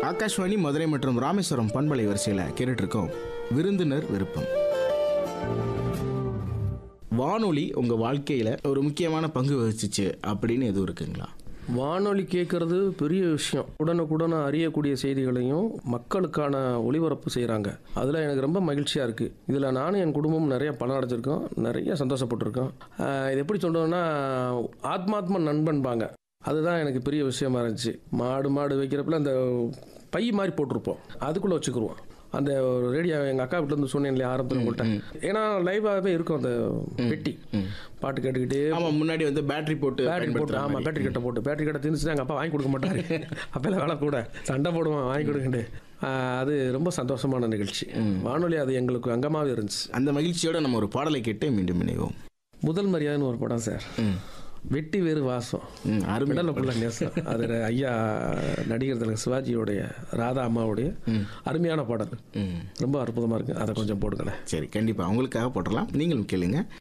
ஆகாஷ்வாணி மதுரை மற்றும் ராமேஸ்வரம் பண்பலை வரிசையில் கேட்டுட்டு இருக்கோம் விருந்தினர் விருப்பம் வானொலி உங்கள் வாழ்க்கையில் ஒரு முக்கியமான பங்கு வகிச்சிச்சு அப்படின்னு எதுவும் இருக்குங்களா வானொலி கேட்கறது பெரிய விஷயம் உடனுக்குடன் அறியக்கூடிய செய்திகளையும் மக்களுக்கான ஒளிபரப்பு செய்கிறாங்க அதில் எனக்கு ரொம்ப மகிழ்ச்சியாக இருக்குது இதில் நானும் என் குடும்பமும் நிறைய பணம் அடைஞ்சிருக்கோம் நிறைய சந்தோஷப்பட்டிருக்கோம் ஆஹ் இது எப்படி சொல்கிறோன்னா ஆத்மாத்ம நண்பன்பாங்க அதுதான் எனக்கு பெரிய விஷயமா இருந்துச்சு மாடு மாடு வைக்கிறப்பல அந்த பை மாதிரி போட்டிருப்போம் அதுக்குள்ளே வச்சுக்கிருவோம் அந்த ஒரு ரேடியோ எங்கள் அக்கா வீட்டில் இருந்து சொன்னேன் இல்லையா ஆரம்பத்தில் உங்கள்கிட்ட ஏன்னா லைவாகவே இருக்கும் அந்த பெட்டி பாட்டு கேட்டுக்கிட்டே ஆமாம் முன்னாடி வந்து பேட்டரி போட்டு பேட்டரி போட்டு பயன்படுத்துற ஆமாம் மாதிரி. பேட்டரி கட்டை போட்டு பேட்டரி கட்டை திணிச்சுட்டு எங்கள் அப்பா வாங்கி கொடுக்க மாட்டாரு அப்பெல்லாம் வேலை கூட சண்டை போடுவான் வாங்கி கொடுக்கண்டு அது ரொம்ப சந்தோஷமான நிகழ்ச்சி வானொலி அது எங்களுக்கு அங்கமாகவே இருந்துச்சு அந்த மகிழ்ச்சியோட நம்ம ஒரு பாடலை கேட்டு மீண்டும் இணைவோம் முதல் மரியாதைன்னு ஒரு படம் சார் ம் வெட்டி வேறு வாசம் ம் அருமை விடல புள்ள நேசம் அது ஐயா நடிகர் திலகம் சிவாஜியோடைய ராதா அம்மாவுடைய அருமையான பாடல் ம் ரொம்ப அற்புதமாக இருக்கு அதை கொஞ்சம் போடுங்களேன் சரி கண்டிப்பாக உங்களுக்காக போட்டுடலாம் நீங்களும் கேளுங்க